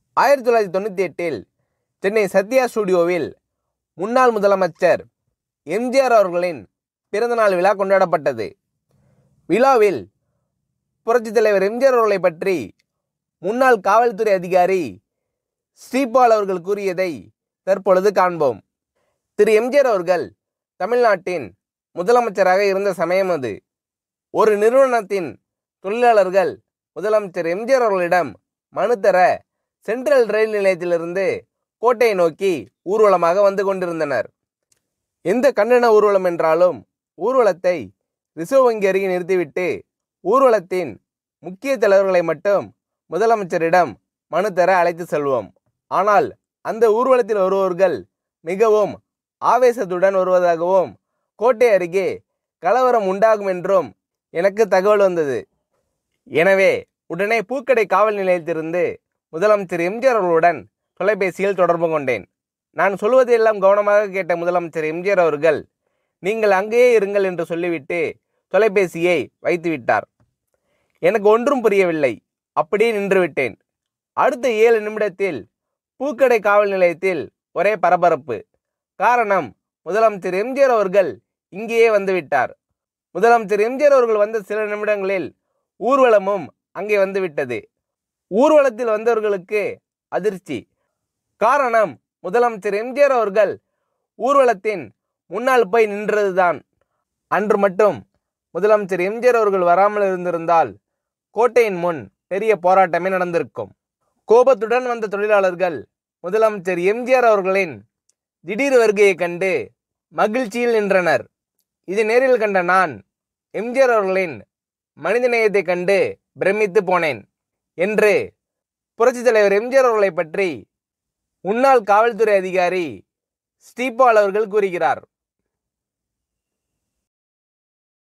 ஆயிரத்தி தொள்ளாயிரத்தி தொண்ணூற்றி எட்டில் சென்னை சத்யா ஸ்டுடியோவில் முன்னாள் முதலமைச்சர் எம்ஜிஆர் அவர்களின் பிறந்தநாள் விழா கொண்டாடப்பட்டது விழாவில் புரட்சித் தலைவர் எம்ஜிஆர் அவர்களை பற்றி முன்னாள் காவல்துறை அதிகாரி ஸ்ரீபால் அவர்கள் கூறியதை தற்பொழுது காண்போம் திரு எம்ஜிஆர் அவர்கள் தமிழ்நாட்டின் முதலமைச்சராக இருந்த சமயம் அது ஒரு நிறுவனத்தின் தொழிலாளர்கள் முதலமைச்சர் எம்ஜிஆர் அவர்களிடம் மனு தர சென்ட்ரல் ரயில் நிலையத்திலிருந்து கோட்டையை நோக்கி ஊர்வலமாக வந்து கொண்டிருந்தனர் எந்த கண்டன ஊர்வலம் என்றாலும் ஊர்வலத்தை ரிசர்வ் வங்கி அருகே நிறுத்திவிட்டு ஊர்வலத்தின் முக்கிய தலைவர்களை மட்டும் முதலமைச்சரிடம் மனு தர அழைத்து செல்வோம் ஆனால் அந்த ஊர்வலத்தில் வருபவர்கள் மிகவும் ஆவேசத்துடன் வருவதாகவும் கோட்டை அருகே கலவரம் உண்டாகும் என்றும் எனக்கு தகவல் வந்தது எனவே உடனே பூக்கடை காவல் நிலையத்திலிருந்து முதலமைச்சர் எம்ஜிஆர் அவர்களுடன் தொலைபேசியில் தொடர்பு கொண்டேன் நான் சொல்வதையெல்லாம் கவனமாக கேட்ட முதலமைச்சர் எம்ஜிஆர் அவர்கள் நீங்கள் அங்கேயே இருங்கள் என்று சொல்லிவிட்டு தொலைபேசியை வைத்துவிட்டார் எனக்கு ஒன்றும் புரியவில்லை அப்படியே நின்றுவிட்டேன் அடுத்த ஏழு நிமிடத்தில் பூக்கடை காவல் நிலையத்தில் ஒரே பரபரப்பு காரணம் முதலமைச்சர் எம்ஜிஆர் அவர்கள் இங்கேயே வந்துவிட்டார் முதலமைச்சர் எம்ஜிஆர் அவர்கள் வந்த சில நிமிடங்களில் ஊர்வலமும் அங்கே வந்துவிட்டது ஊர்வலத்தில் வந்தவர்களுக்கு அதிர்ச்சி காரணம் முதலமைச்சர் எம்ஜிஆர் அவர்கள் ஊர்வலத்தின் முன்னால் போய் நின்றதுதான் அன்று மட்டும் முதலமைச்சர் எம்ஜிஆர் அவர்கள் வராமல் இருந்திருந்தால் கோட்டையின் முன் பெரிய போராட்டமே நடந்திருக்கும் கோபத்துடன் வந்த தொழிலாளர்கள் முதலமைச்சர் எம்ஜிஆர் அவர்களின் திடீர் வருகையை கண்டு மகிழ்ச்சியில் நின்றனர் இது நேரில் கண்ட நான் எம்ஜிஆர் அவர்களின் மனிதநேயத்தை கண்டு பிரமித்து போனேன் என்று புரட்சித் தலைவர் எம்ஜிஆர் அவர்களை பற்றி முன்னாள் காவல்துறை அதிகாரி ஸ்ரீபால் அவர்கள் கூறுகிறார்